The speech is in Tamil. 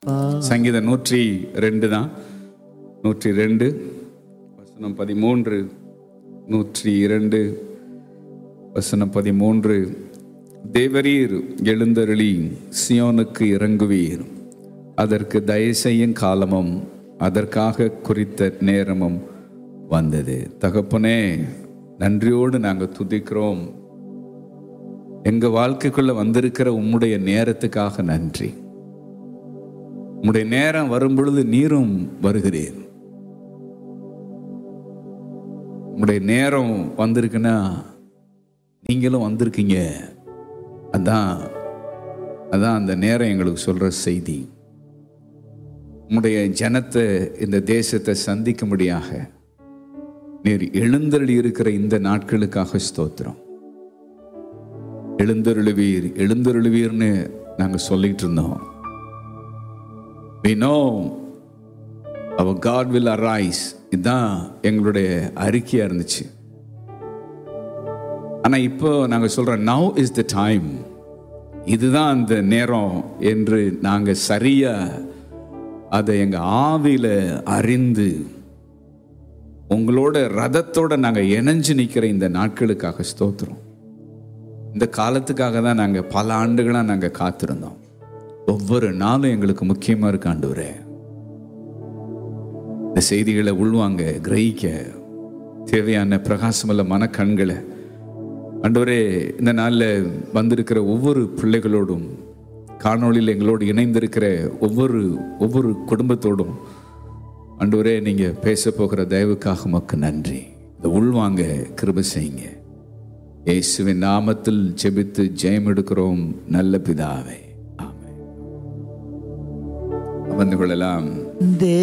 சங்கீதம் நூற்றி ரெண்டு தான் நூற்றி ரெண்டு வசனம் பதிமூன்று நூற்றி இரண்டு வசனம் பதிமூன்று தேவரீர் எழுந்தருளி சியோனுக்கு இறங்குவீர் அதற்கு தயசெய்யும் காலமும் அதற்காக குறித்த நேரமும் வந்தது தகப்பனே நன்றியோடு நாங்கள் துதிக்கிறோம் எங்க வாழ்க்கைக்குள்ள வந்திருக்கிற உம்முடைய நேரத்துக்காக நன்றி உம்முடைய நேரம் வரும் பொழுது நீரும் வருகிறேன் உம்முடைய நேரம் வந்திருக்குன்னா நீங்களும் வந்திருக்கீங்க அதான் அதான் அந்த நேரம் எங்களுக்கு சொல்ற செய்தி உம்முடைய ஜனத்தை இந்த தேசத்தை சந்திக்கும்படியாக நீர் எழுந்தருளி இருக்கிற இந்த நாட்களுக்காக ஸ்தோத்திரம் எழுந்தருளுவீர் எழுந்தருளுவீர்னு நாங்க சொல்லிட்டு இருந்தோம் we know our God will arise இதுதான் எங்களுடைய அறிக்கையா இருந்துச்சு ஆனா இப்போ நாங்க சொல்றோம் now is the time இதுதான் அந்த நேரம் என்று நாங்க சரியா அதை எங்க ஆவியில அறிந்து உங்களோட ரதத்தோட நாங்க இணைஞ்சு நிக்கிற இந்த நாட்களுக்காக ஸ்தோத்திரம் இந்த காலத்துக்காக தான் நாங்க பல ஆண்டுகளா நாங்க காத்திருந்தோம் ஒவ்வொரு நாளும் எங்களுக்கு முக்கியமா இருக்கு ஆண்டவரே இந்த செய்திகளை உள்வாங்க கிரகிக்க தேவையான பிரகாசமுள்ள மனக்கண்களை ஆண்டவரே இந்த நாளில் வந்திருக்கிற ஒவ்வொரு பிள்ளைகளோடும் காணொளியில் எங்களோடு இணைந்திருக்கிற ஒவ்வொரு ஒவ்வொரு குடும்பத்தோடும் ஆண்டவரே நீங்க பேச போகிற தயவுக்காக மக்கு நன்றி இந்த உள்வாங்க கிருப செய்யுங்க இயேசுவின் நாமத்தில் ஜெபித்து ஜெயம் எடுக்கிறோம் நல்ல பிதாவே ஆமென் அமர்ந்து கொள்ளலாம்